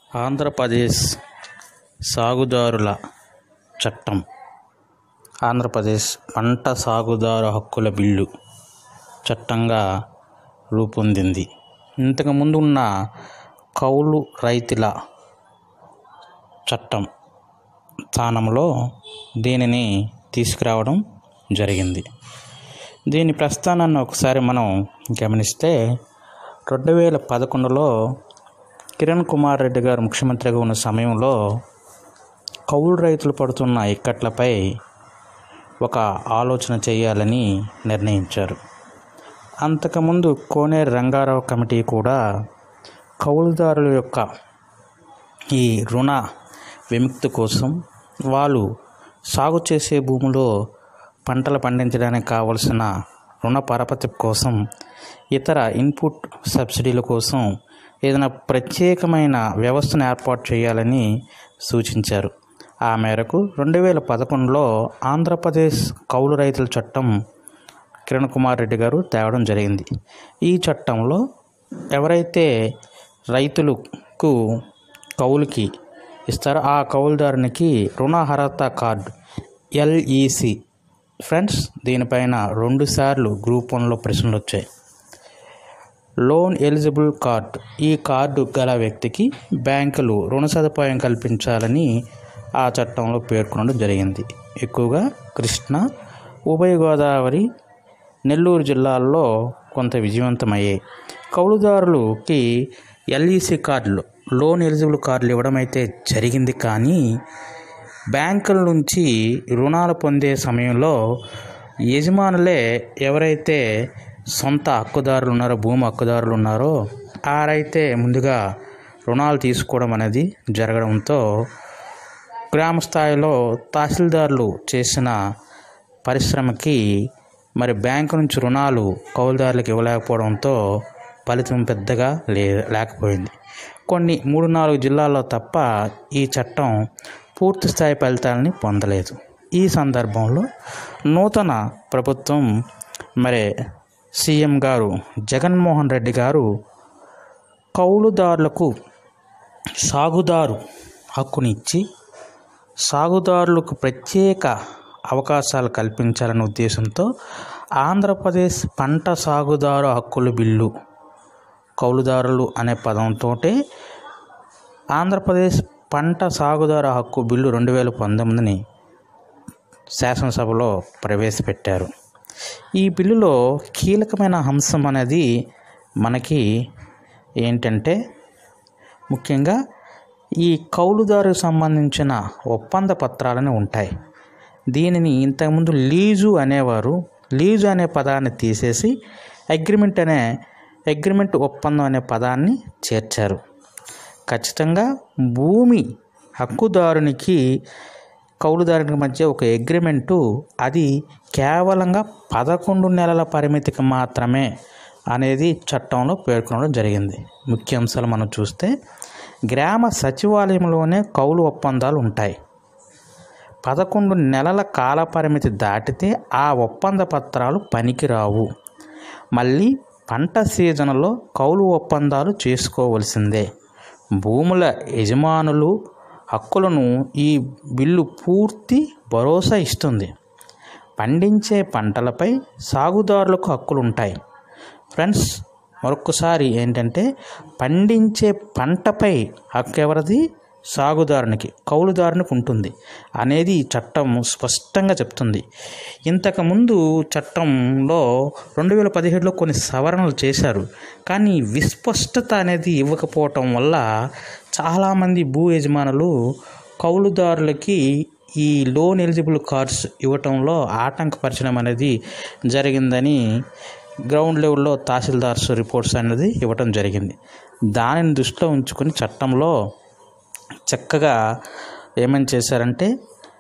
ఆంధ్రప్రదేశ్ సాగుదారుల చట్టం ఆంధ్రప్రదేశ్ పంట సాగుదారు హక్కుల బిల్లు చట్టంగా రూపొందింది ఇంతకుముందు ఉన్న కౌలు రైతుల చట్టం స్థానంలో దీనిని తీసుకురావడం జరిగింది దీని ప్రస్థానాన్ని ఒకసారి మనం గమనిస్తే రెండు వేల పదకొండులో కిరణ్ కుమార్ రెడ్డి గారు ముఖ్యమంత్రిగా ఉన్న సమయంలో కౌలు రైతులు పడుతున్న ఇక్కట్లపై ఒక ఆలోచన చేయాలని నిర్ణయించారు అంతకుముందు కోనేరు రంగారావు కమిటీ కూడా కౌలుదారుల యొక్క ఈ రుణ విముక్తి కోసం వాళ్ళు సాగు చేసే భూమిలో పంటలు పండించడానికి కావలసిన రుణ పరపతి కోసం ఇతర ఇన్పుట్ సబ్సిడీల కోసం ఏదైనా ప్రత్యేకమైన వ్యవస్థను ఏర్పాటు చేయాలని సూచించారు ఆ మేరకు రెండు వేల పదకొండులో ఆంధ్రప్రదేశ్ కౌలు రైతుల చట్టం కిరణ్ కుమార్ రెడ్డి గారు తేవడం జరిగింది ఈ చట్టంలో ఎవరైతే రైతులకు కౌలుకి ఇస్తారో ఆ కౌలుదారునికి రుణార్హత కార్డు ఎల్ఈసి ఫ్రెండ్స్ దీనిపైన రెండుసార్లు గ్రూప్ వన్లో ప్రశ్నలు వచ్చాయి లోన్ ఎలిజిబుల్ కార్డు ఈ కార్డు గల వ్యక్తికి బ్యాంకులు రుణ సదుపాయం కల్పించాలని ఆ చట్టంలో పేర్కొనడం జరిగింది ఎక్కువగా కృష్ణా ఉభయ గోదావరి నెల్లూరు జిల్లాల్లో కొంత విజయవంతమయ్యాయి కౌలుదారులకి ఎల్ఈసి కార్డులు లోన్ ఎలిజిబుల్ కార్డులు ఇవ్వడం అయితే జరిగింది కానీ బ్యాంకుల నుంచి రుణాలు పొందే సమయంలో యజమానులే ఎవరైతే సొంత హక్కుదారులు ఉన్నారో భూమి హక్కుదారులు ఉన్నారో ఆరైతే ముందుగా రుణాలు తీసుకోవడం అనేది జరగడంతో గ్రామ స్థాయిలో తహసీల్దార్లు చేసిన పరిశ్రమకి మరి బ్యాంకు నుంచి రుణాలు కౌలుదారులకు ఇవ్వలేకపోవడంతో ఫలితం పెద్దగా లే లేకపోయింది కొన్ని మూడు నాలుగు జిల్లాల్లో తప్ప ఈ చట్టం పూర్తి స్థాయి ఫలితాలని పొందలేదు ఈ సందర్భంలో నూతన ప్రభుత్వం మరి సీఎం గారు జగన్మోహన్ రెడ్డి గారు కౌలుదారులకు సాగుదారు హక్కునిచ్చి సాగుదారులకు ప్రత్యేక అవకాశాలు కల్పించాలనే ఉద్దేశంతో ఆంధ్రప్రదేశ్ పంట సాగుదారు హక్కుల బిల్లు కౌలుదారులు అనే పదంతో ఆంధ్రప్రదేశ్ పంట సాగుదారు హక్కు బిల్లు రెండు వేల పంతొమ్మిదిని శాసనసభలో ప్రవేశపెట్టారు ఈ బిల్లులో కీలకమైన అంశం అనేది మనకి ఏంటంటే ముఖ్యంగా ఈ కౌలుదారుకు సంబంధించిన ఒప్పంద పత్రాలని ఉంటాయి దీనిని ఇంతకుముందు లీజు అనేవారు లీజు అనే పదాన్ని తీసేసి అగ్రిమెంట్ అనే అగ్రిమెంట్ ఒప్పందం అనే పదాన్ని చేర్చారు ఖచ్చితంగా భూమి హక్కుదారునికి కౌలుదారునికి మధ్య ఒక అగ్రిమెంటు అది కేవలంగా పదకొండు నెలల పరిమితికి మాత్రమే అనేది చట్టంలో పేర్కొనడం జరిగింది ముఖ్య అంశాలు మనం చూస్తే గ్రామ సచివాలయంలోనే కౌలు ఒప్పందాలు ఉంటాయి పదకొండు నెలల కాల పరిమితి దాటితే ఆ ఒప్పంద పత్రాలు పనికిరావు మళ్ళీ పంట సీజన్లో కౌలు ఒప్పందాలు చేసుకోవలసిందే భూముల యజమానులు హక్కులను ఈ బిల్లు పూర్తి భరోసా ఇస్తుంది పండించే పంటలపై సాగుదారులకు హక్కులు ఉంటాయి ఫ్రెండ్స్ మరొకసారి ఏంటంటే పండించే పంటపై హక్కు ఎవరిది సాగుదారునికి కౌలుదారునికి ఉంటుంది అనేది ఈ చట్టం స్పష్టంగా చెప్తుంది ఇంతకుముందు చట్టంలో రెండు వేల పదిహేడులో కొన్ని సవరణలు చేశారు కానీ విస్పష్టత అనేది ఇవ్వకపోవటం వల్ల చాలామంది భూ యజమానులు కౌలుదారులకి ఈ లోన్ ఎలిజిబుల్ కార్డ్స్ ఇవ్వటంలో ఆటంకపరచడం అనేది జరిగిందని గ్రౌండ్ లెవెల్లో తహసీల్దార్స్ రిపోర్ట్స్ అనేది ఇవ్వటం జరిగింది దానిని దృష్టిలో ఉంచుకొని చట్టంలో చక్కగా ఏమని చేశారంటే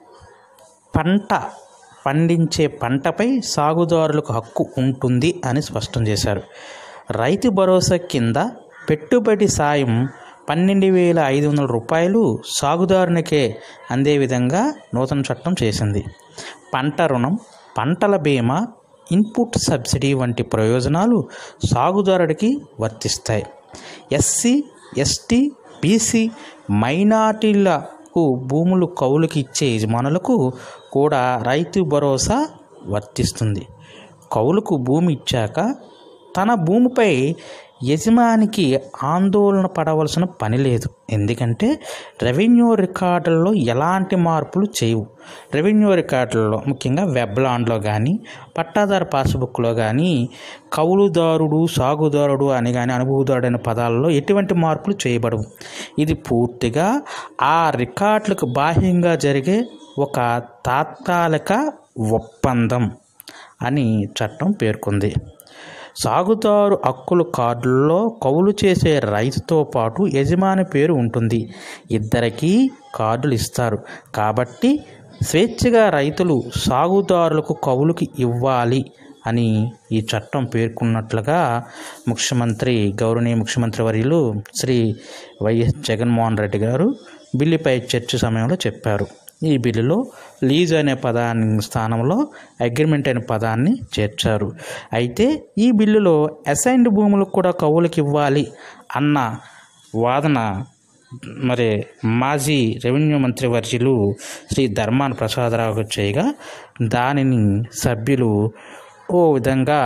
పంట పండించే పంటపై సాగుదారులకు హక్కు ఉంటుంది అని స్పష్టం చేశారు రైతు భరోసా కింద పెట్టుబడి సాయం పన్నెండు వేల ఐదు వందల రూపాయలు సాగుదారునికే అందే విధంగా నూతన చట్టం చేసింది పంట రుణం పంటల బీమా ఇన్పుట్ సబ్సిడీ వంటి ప్రయోజనాలు సాగుదారుడికి వర్తిస్తాయి ఎస్సీ ఎస్టీ బీసీ మైనార్టీలకు భూములు కౌలుకి ఇచ్చే యజమానులకు కూడా రైతు భరోసా వర్తిస్తుంది కౌలుకు భూమి ఇచ్చాక తన భూమిపై యజమానికి ఆందోళన పడవలసిన పని లేదు ఎందుకంటే రెవెన్యూ రికార్డుల్లో ఎలాంటి మార్పులు చేయవు రెవెన్యూ రికార్డుల్లో ముఖ్యంగా వెబ్లాండ్లో కానీ పట్టాదారు పాస్బుక్లో కానీ కౌలుదారుడు సాగుదారుడు అని కానీ అనుభవదారుడు అనే పదాలలో ఎటువంటి మార్పులు చేయబడవు ఇది పూర్తిగా ఆ రికార్డులకు బాహ్యంగా జరిగే ఒక తాత్కాలిక ఒప్పందం అని చట్టం పేర్కొంది సాగుదారు హక్కుల కార్డుల్లో కౌలు చేసే రైతుతో పాటు యజమాని పేరు ఉంటుంది ఇద్దరికీ కార్డులు ఇస్తారు కాబట్టి స్వేచ్ఛగా రైతులు సాగుదారులకు కౌలుకి ఇవ్వాలి అని ఈ చట్టం పేర్కొన్నట్లుగా ముఖ్యమంత్రి గౌరవనీయ ముఖ్యమంత్రి వర్యులు శ్రీ వైఎస్ జగన్మోహన్ రెడ్డి గారు బిల్లుపై చర్చ సమయంలో చెప్పారు ఈ బిల్లులో లీజ్ అనే పదాన్ని స్థానంలో అగ్రిమెంట్ అనే పదాన్ని చేర్చారు అయితే ఈ బిల్లులో అసైన్డ్ భూములకు కూడా కవులకు ఇవ్వాలి అన్న వాదన మరి మాజీ రెవెన్యూ మంత్రి వర్యులు శ్రీ ధర్మాన ప్రసాదరావు చేయగా దానిని సభ్యులు ఓ విధంగా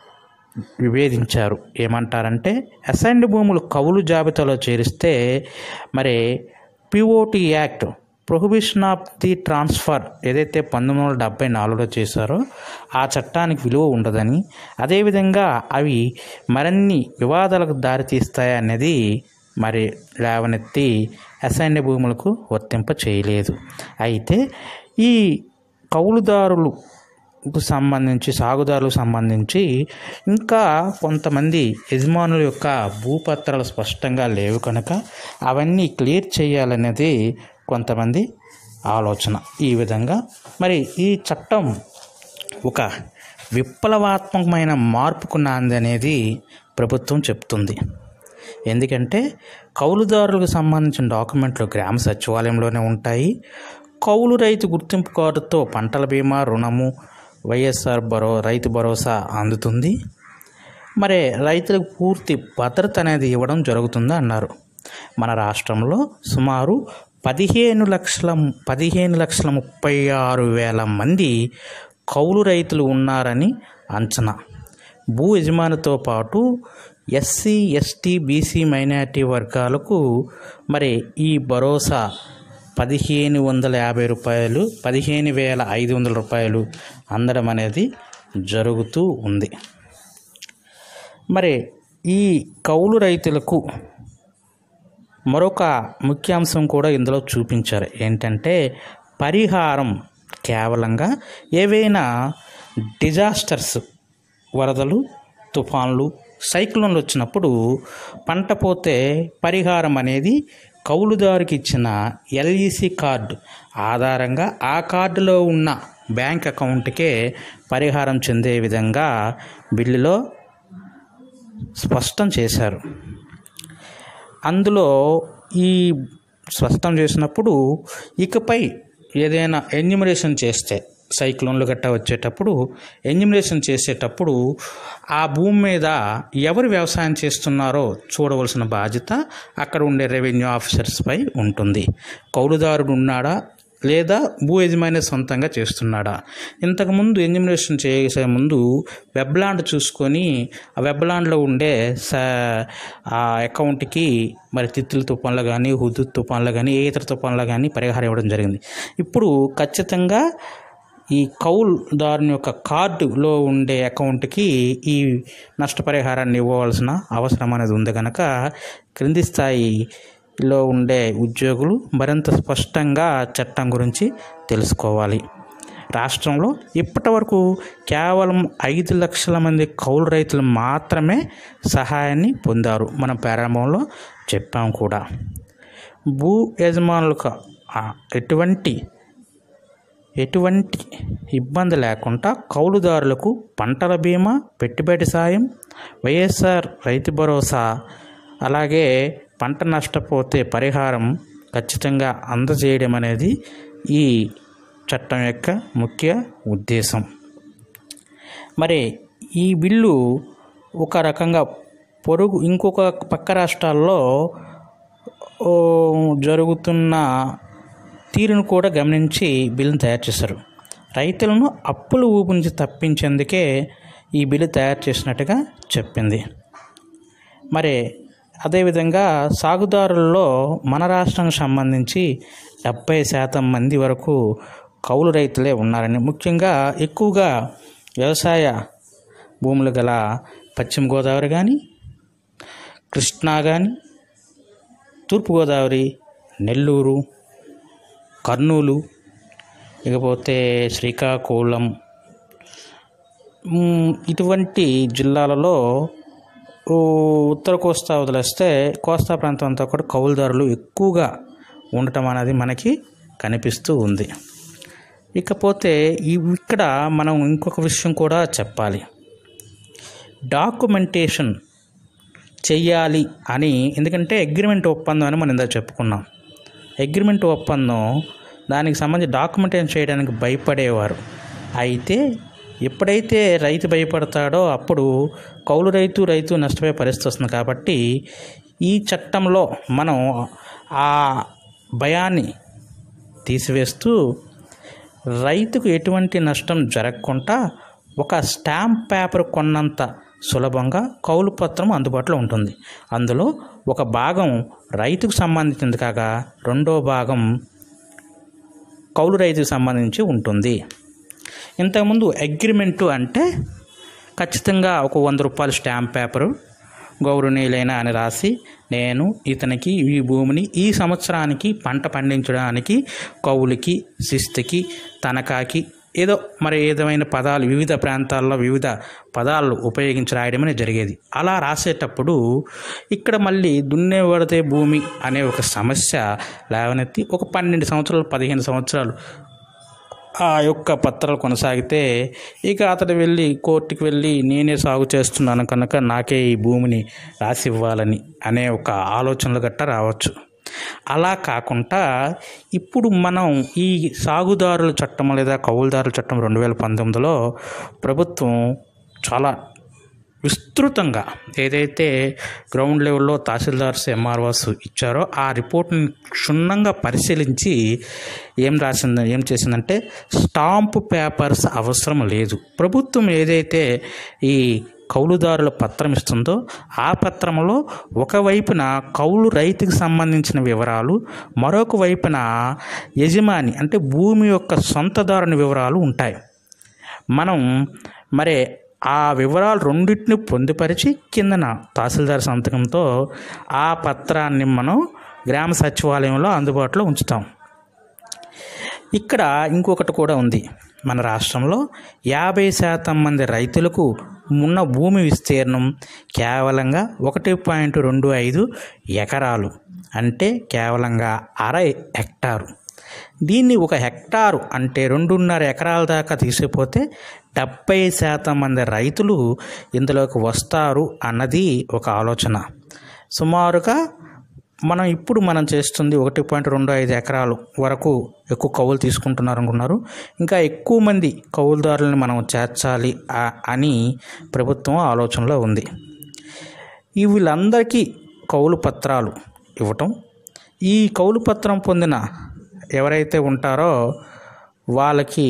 విభేదించారు ఏమంటారంటే అసైన్డ్ భూములు కవులు జాబితాలో చేరిస్తే మరి POT act prohibition of the transfer ఏదైతే పంతొమ్మిది వందల డెబ్బై నాలుగులో చేశారో ఆ చట్టానికి విలువ ఉండదని అదేవిధంగా అవి మరిన్ని వివాదాలకు దారితీస్తాయనేది మరి లేవనెత్తి అసైన్య భూములకు వర్తింప చేయలేదు అయితే ఈ కౌలుదారులు కు సంబంధించి సాగుదారులకు సంబంధించి ఇంకా కొంతమంది యజమానుల యొక్క భూపత్రాలు స్పష్టంగా లేవు కనుక అవన్నీ క్లియర్ చేయాలనేది కొంతమంది ఆలోచన ఈ విధంగా మరి ఈ చట్టం ఒక విప్లవాత్మకమైన మార్పుకు నాంది అనేది ప్రభుత్వం చెప్తుంది ఎందుకంటే కౌలుదారులకు సంబంధించిన డాక్యుమెంట్లు గ్రామ సచివాలయంలోనే ఉంటాయి కౌలు రైతు గుర్తింపు కార్డుతో పంటల బీమా రుణము వైఎస్ఆర్ భరో రైతు భరోసా అందుతుంది మరి రైతులకు పూర్తి భద్రత అనేది ఇవ్వడం జరుగుతుంది అన్నారు మన రాష్ట్రంలో సుమారు పదిహేను లక్షల పదిహేను లక్షల ముప్పై ఆరు వేల మంది కౌలు రైతులు ఉన్నారని అంచనా భూ యజమానితో పాటు ఎస్సీ ఎస్టీ బీసీ మైనారిటీ వర్గాలకు మరి ఈ భరోసా పదిహేను వందల యాభై రూపాయలు పదిహేను వేల ఐదు వందల రూపాయలు అందడం అనేది జరుగుతూ ఉంది మరి ఈ కౌలు రైతులకు మరొక ముఖ్యాంశం కూడా ఇందులో చూపించారు ఏంటంటే పరిహారం కేవలంగా ఏవైనా డిజాస్టర్స్ వరదలు తుఫాన్లు సైక్లోన్లు వచ్చినప్పుడు పంట పోతే పరిహారం అనేది కౌలుదారుకి ఇచ్చిన ఎల్ఈసి కార్డు ఆధారంగా ఆ కార్డులో ఉన్న బ్యాంక్ అకౌంట్కే పరిహారం చెందే విధంగా బిల్లులో స్పష్టం చేశారు అందులో ఈ స్పష్టం చేసినప్పుడు ఇకపై ఏదైనా ఎన్యూమరేషన్ చేస్తే సైక్లోన్లు గట్ట వచ్చేటప్పుడు ఎన్యూమరేషన్ చేసేటప్పుడు ఆ భూమి మీద ఎవరు వ్యవసాయం చేస్తున్నారో చూడవలసిన బాధ్యత అక్కడ ఉండే రెవెన్యూ ఆఫీసర్స్పై ఉంటుంది కౌలుదారుడు ఉన్నాడా లేదా భూ యజమాని సొంతంగా చేస్తున్నాడా ఇంతకుముందు ఎన్యూమరేషన్ చేసే ముందు వెబ్లాండ్ చూసుకొని ఆ వెబ్లాండ్లో ఉండే స ఆ అకౌంట్కి మరి తిత్తుల తుఫాన్లు కానీ హుద్దు తుఫాన్లు కానీ ఏ ఇతర తుఫాన్లు కానీ పరిహారం ఇవ్వడం జరిగింది ఇప్పుడు ఖచ్చితంగా ఈ కౌలుదారుని యొక్క కార్డులో ఉండే అకౌంట్కి ఈ నష్టపరిహారాన్ని ఇవ్వవలసిన అవసరం అనేది ఉంది కనుక క్రింది స్థాయిలో ఉండే ఉద్యోగులు మరింత స్పష్టంగా చట్టం గురించి తెలుసుకోవాలి రాష్ట్రంలో ఇప్పటి వరకు కేవలం ఐదు లక్షల మంది కౌలు రైతులు మాత్రమే సహాయాన్ని పొందారు మన ప్రారంభంలో చెప్పాం కూడా భూ యజమానులకు ఆ ఎటువంటి ఎటువంటి ఇబ్బంది లేకుండా కౌలుదారులకు పంటల బీమా పెట్టుబడి సాయం వైఎస్ఆర్ రైతు భరోసా అలాగే పంట నష్టపోతే పరిహారం ఖచ్చితంగా అందజేయడం అనేది ఈ చట్టం యొక్క ముఖ్య ఉద్దేశం మరి ఈ బిల్లు ఒక రకంగా పొరుగు ఇంకొక పక్క రాష్ట్రాల్లో ఓ, జరుగుతున్న తీరును కూడా గమనించి బిల్లును తయారు చేశారు రైతులను అప్పుల ఊపు నుంచి తప్పించేందుకే ఈ బిల్లు తయారు చేసినట్టుగా చెప్పింది మరి అదేవిధంగా సాగుదారుల్లో మన రాష్ట్రానికి సంబంధించి డెబ్బై శాతం మంది వరకు కౌలు రైతులే ఉన్నారని ముఖ్యంగా ఎక్కువగా వ్యవసాయ భూములు గల పశ్చిమ గోదావరి కానీ కృష్ణా కానీ తూర్పుగోదావరి నెల్లూరు కర్నూలు ఇకపోతే శ్రీకాకుళం మ్, ఇటువంటి జిల్లాలలో ఓ, ఉత్తర కోస్తా వదిలేస్తే కోస్తా ప్రాంతం అంతా కూడా కౌలుదారులు ఎక్కువగా ఉండటం అనేది మనకి కనిపిస్తూ ఉంది ఇకపోతే ఈ ఇక్కడ మనం ఇంకొక విషయం కూడా చెప్పాలి డాక్యుమెంటేషన్ చెయ్యాలి అని ఎందుకంటే అగ్రిమెంట్ ఒప్పందం అని మనం ఇందా చెప్పుకున్నాం అగ్రిమెంట్ ఒప్పందం దానికి సంబంధించి డాక్యుమెంటేషన్ చేయడానికి భయపడేవారు అయితే ఎప్పుడైతే రైతు భయపడతాడో అప్పుడు కౌలు రైతు రైతు నష్టపోయే పరిస్థితి వస్తుంది కాబట్టి ఈ చట్టంలో మనం ఆ భయాన్ని తీసివేస్తూ రైతుకు ఎటువంటి నష్టం జరగకుండా ఒక స్టాంప్ పేపర్ కొన్నంత సులభంగా కౌలు పత్రం అందుబాటులో ఉంటుంది అందులో ఒక భాగం రైతుకు సంబంధించింది కాగా రెండో భాగం కౌలు రైతుకు సంబంధించి ఉంటుంది ఇంతకుముందు అగ్రిమెంటు అంటే ఖచ్చితంగా ఒక వంద రూపాయల స్టాంప్ పేపరు గౌరవనీయులైన అని రాసి నేను ఇతనికి ఈ భూమిని ఈ సంవత్సరానికి పంట పండించడానికి కౌలుకి శిస్తుకి తనఖాకి ఏదో మరి ఏదైనా పదాలు వివిధ ప్రాంతాల్లో వివిధ పదాలు ఉపయోగించి రాయడం అనేది జరిగేది అలా రాసేటప్పుడు ఇక్కడ మళ్ళీ దున్నేవాడితే భూమి అనే ఒక సమస్య లేవనెత్తి ఒక పన్నెండు సంవత్సరాలు పదిహేను సంవత్సరాలు ఆ యొక్క పత్రాలు కొనసాగితే ఇక అతడు వెళ్ళి కోర్టుకి వెళ్ళి నేనే సాగు చేస్తున్నాను కనుక నాకే ఈ భూమిని రాసి ఇవ్వాలని అనే ఒక ఆలోచనలు గట్ట రావచ్చు అలా కాకుండా ఇప్పుడు మనం ఈ సాగుదారుల చట్టం లేదా కౌలుదారుల చట్టం రెండు వేల పంతొమ్మిదిలో ప్రభుత్వం చాలా విస్తృతంగా ఏదైతే గ్రౌండ్ లెవెల్లో తహసీల్దార్స్ ఎంఆర్ఓస్ ఇచ్చారో ఆ రిపోర్ట్ని క్షుణ్ణంగా పరిశీలించి ఏం రాసింది ఏం చేసిందంటే స్టాంపు పేపర్స్ అవసరం లేదు ప్రభుత్వం ఏదైతే ఈ కౌలుదారుల పత్రం ఇస్తుందో ఆ పత్రంలో ఒకవైపున కౌలు రైతుకు సంబంధించిన వివరాలు మరొక వైపున యజమాని అంటే భూమి యొక్క సొంతదారుని వివరాలు ఉంటాయి మనం మరి ఆ వివరాలు రెండింటిని పొందుపరిచి కిందన తహసీల్దార్ సంతకంతో ఆ పత్రాన్ని మనం గ్రామ సచివాలయంలో అందుబాటులో ఉంచుతాం ఇక్కడ ఇంకొకటి కూడా ఉంది మన రాష్ట్రంలో యాభై శాతం మంది రైతులకు ఉన్న భూమి విస్తీర్ణం కేవలంగా ఒకటి పాయింట్ రెండు ఐదు ఎకరాలు అంటే కేవలంగా అర హెక్టారు దీన్ని ఒక హెక్టారు అంటే రెండున్నర ఎకరాల దాకా తీసుకుపోతే డెబ్బై శాతం మంది రైతులు ఇందులోకి వస్తారు అన్నది ఒక ఆలోచన సుమారుగా మనం ఇప్పుడు మనం చేస్తుంది ఒకటి పాయింట్ రెండు ఐదు ఎకరాలు వరకు ఎక్కువ కౌలు తీసుకుంటున్నారు అనుకున్నారు ఇంకా ఎక్కువ మంది కౌలుదారులను మనం చేర్చాలి ఆ- అని ప్రభుత్వం ఆలోచనలో ఉంది ఈ వీళ్ళందరికీ కౌలు పత్రాలు ఇవ్వటం ఈ కౌలు పత్రం పొందిన ఎవరైతే ఉంటారో వాళ్ళకి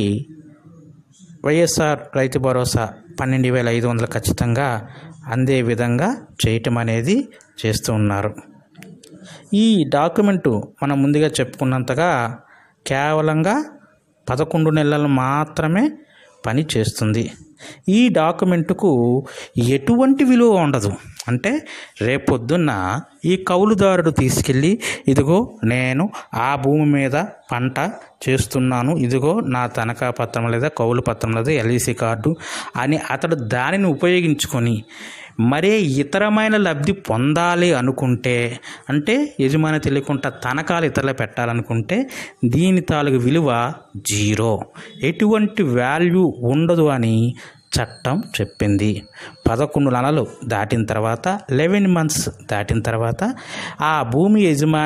వైఎస్ఆర్ రైతు భరోసా పన్నెండు వేల ఐదు వందలు ఖచ్చితంగా అందే విధంగా చేయటం అనేది చేస్తూ ఉన్నారు ఈ డాక్యుమెంటు మనం ముందుగా చెప్పుకున్నంతగా కేవలంగా పదకొండు నెలలు మాత్రమే పని చేస్తుంది ఈ డాక్యుమెంటుకు ఎటువంటి విలువ ఉండదు అంటే రేపొద్దున్న ఈ కౌలుదారుడు తీసుకెళ్ళి ఇదిగో నేను ఆ భూమి మీద పంట చేస్తున్నాను ఇదిగో నా తనఖా పత్రం లేదా కౌలు పత్రం లేదా ఎల్ఈసి కార్డు అని అతడు దానిని ఉపయోగించుకొని మరే ఇతరమైన లబ్ధి పొందాలి అనుకుంటే అంటే యజమాని తెలియకుండా తనఖాలు ఇతరులు పెట్టాలనుకుంటే దీని తాలూకు విలువ జీరో ఎటువంటి వాల్యూ ఉండదు అని చట్టం చెప్పింది పదకొండు నెలలు దాటిన తర్వాత లెవెన్ మంత్స్ దాటిన తర్వాత ఆ భూమి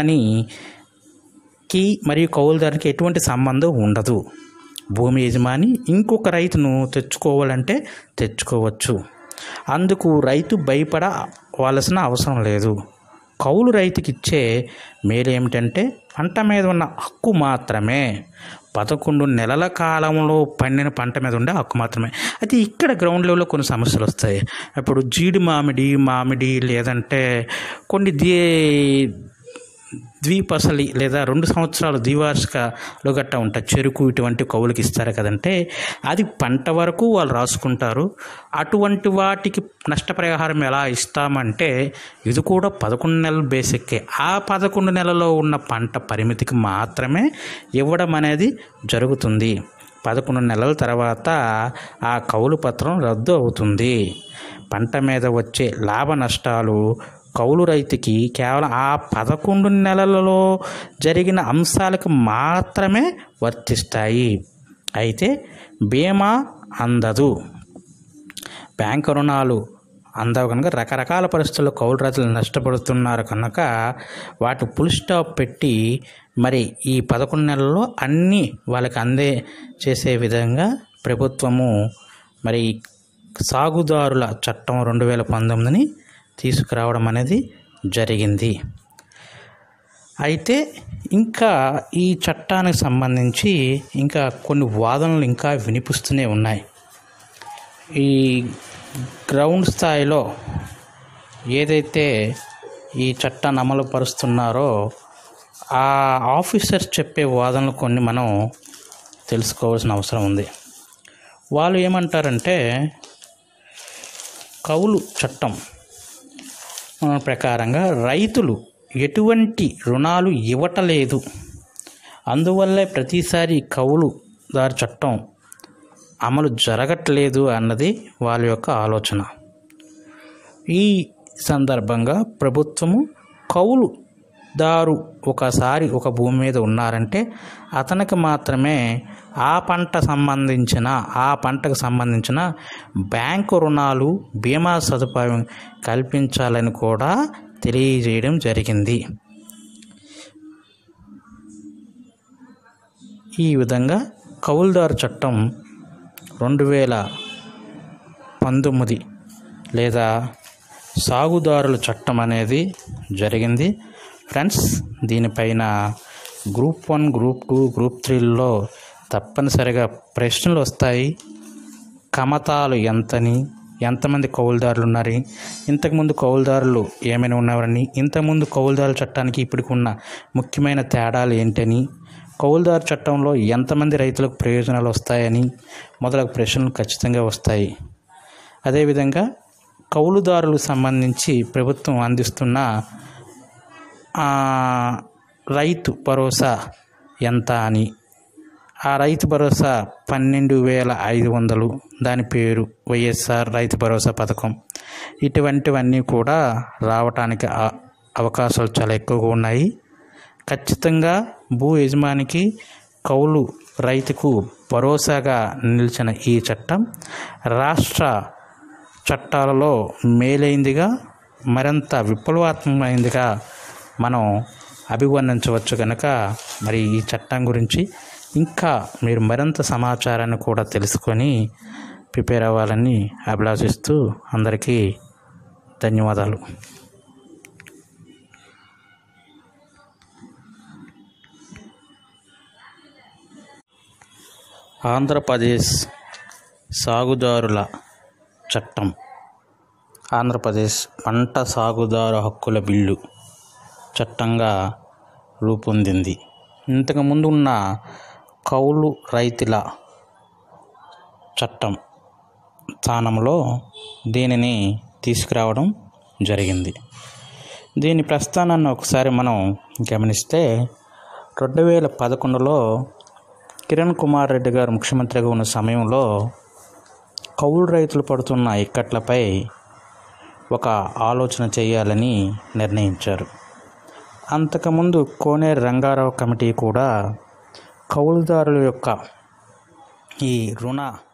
యజమానికి మరియు కౌలుదారునికి ఎటువంటి సంబంధం ఉండదు భూమి యజమాని ఇంకొక రైతును తెచ్చుకోవాలంటే తెచ్చుకోవచ్చు అందుకు రైతు భయపడవలసిన అవసరం లేదు కౌలు రైతుకి ఇచ్చే మేలు ఏమిటంటే పంట మీద ఉన్న హక్కు మాత్రమే పదకొండు నెలల కాలంలో పండిన పంట మీద ఉండే హక్కు మాత్రమే అయితే ఇక్కడ గ్రౌండ్ లెవెల్లో కొన్ని సమస్యలు వస్తాయి ఇప్పుడు జీడి మామిడి మామిడి లేదంటే కొన్ని దీ ద్విపసలి లేదా రెండు సంవత్సరాలు ద్వివార్షికలు గట్టా ఉంటాయి చెరుకు ఇటువంటి కవులకి ఇస్తారు కదంటే అది పంట వరకు వాళ్ళు రాసుకుంటారు అటువంటి వాటికి నష్టపరిహారం ఎలా ఇస్తామంటే ఇది కూడా పదకొండు నెలలు బేసిక్కే ఆ పదకొండు నెలలో ఉన్న పంట పరిమితికి మాత్రమే ఇవ్వడం అనేది జరుగుతుంది పదకొండు నెలల తర్వాత ఆ కౌలు పత్రం రద్దు అవుతుంది పంట మీద వచ్చే లాభ నష్టాలు కౌలు రైతుకి కేవలం ఆ పదకొండు నెలలలో జరిగిన అంశాలకు మాత్రమే వర్తిస్తాయి అయితే బీమా అందదు బ్యాంకు రుణాలు అందవు కనుక రకరకాల పరిస్థితుల్లో కౌలు రైతులు నష్టపడుతున్నారు కనుక వాటి ఫుల్ స్టాప్ పెట్టి మరి ఈ పదకొండు నెలల్లో అన్నీ వాళ్ళకి అందే చేసే విధంగా ప్రభుత్వము మరి సాగుదారుల చట్టం రెండు వేల పంతొమ్మిదిని తీసుకురావడం అనేది జరిగింది అయితే ఇంకా ఈ చట్టానికి సంబంధించి ఇంకా కొన్ని వాదనలు ఇంకా వినిపిస్తూనే ఉన్నాయి ఈ గ్రౌండ్ స్థాయిలో ఏదైతే ఈ చట్టాన్ని అమలు పరుస్తున్నారో ఆ ఆఫీసర్స్ చెప్పే వాదనలు కొన్ని మనం తెలుసుకోవాల్సిన అవసరం ఉంది వాళ్ళు ఏమంటారంటే కౌలు చట్టం ఆ, ప్రకారంగా రైతులు ఎటువంటి రుణాలు ఇవ్వటలేదు అందువల్లే ప్రతిసారి కౌలుదారు చట్టం అమలు జరగట్లేదు అన్నది వాళ్ళ యొక్క ఆలోచన ఈ సందర్భంగా ప్రభుత్వము కౌలు దారు ఒకసారి ఒక భూమి మీద ఉన్నారంటే అతనికి మాత్రమే ఆ పంట సంబంధించిన ఆ పంటకు సంబంధించిన బ్యాంకు రుణాలు బీమా సదుపాయం కల్పించాలని కూడా తెలియజేయడం జరిగింది ఈ విధంగా కౌలుదారు చట్టం రెండు వేల పంతొమ్మిది లేదా సాగుదారుల చట్టం అనేది జరిగింది ఫ్రెండ్స్ దీనిపైన group one group two group త్రీలో తప్పనిసరిగా ప్రశ్నలు వస్తాయి కమతాలు ఎంతని ఎంతమంది కౌలుదారులు ఉన్నారు ఇంతకుముందు కౌలుదారులు ఏమైనా ఉన్నారని ఇంతకుముందు కౌలుదారుల చట్టానికి ఇప్పటికి ఉన్న ముఖ్యమైన తేడాలు ఏంటని కౌలుదారు చట్టంలో ఎంతమంది రైతులకు ప్రయోజనాలు వస్తాయని మొదలగు ప్రశ్నలు ఖచ్చితంగా వస్తాయి అదేవిధంగా కౌలుదారులకు సంబంధించి ప్రభుత్వం అందిస్తున్న ఆ, రైతు భరోసా ఎంత అని ఆ రైతు భరోసా పన్నెండు వేల ఐదు వందలు దాని పేరు వైఎస్ఆర్ రైతు భరోసా పథకం ఇటువంటివన్నీ కూడా రావటానికి ఆ- అవకాశాలు చాలా ఎక్కువగా ఉన్నాయి ఖచ్చితంగా భూ యజమానికి కౌలు రైతుకు భరోసాగా నిలిచిన ఈ చట్టం రాష్ట్ర చట్టాలలో మేలైందిగా మరింత విప్లవాత్మకమైందిగా మనం అభివర్ణించవచ్చు కనుక మరి ఈ చట్టం గురించి ఇంకా మీరు మరింత సమాచారాన్ని కూడా తెలుసుకొని ప్రిపేర్ అవ్వాలని అభిలాషిస్తూ అందరికీ ధన్యవాదాలు ఆంధ్రప్రదేశ్ సాగుదారుల చట్టం ఆంధ్రప్రదేశ్ పంట సాగుదారు హక్కుల బిల్లు చట్టంగా రూపొందింది ఇంతకుముందు ఉన్న కౌలు రైతుల చట్టం స్థానంలో దీనిని తీసుకురావడం జరిగింది దీని ప్రస్థానాన్ని ఒకసారి మనం గమనిస్తే రెండు వేల పదకొండులో కిరణ్ కుమార్ రెడ్డి గారు ముఖ్యమంత్రిగా ఉన్న సమయంలో కౌలు రైతులు పడుతున్న ఇక్కట్లపై ఒక ఆలోచన చేయాలని నిర్ణయించారు అంతకుముందు కోనేరు రంగారావు కమిటీ కూడా కౌలుదారుల యొక్క ఈ రుణ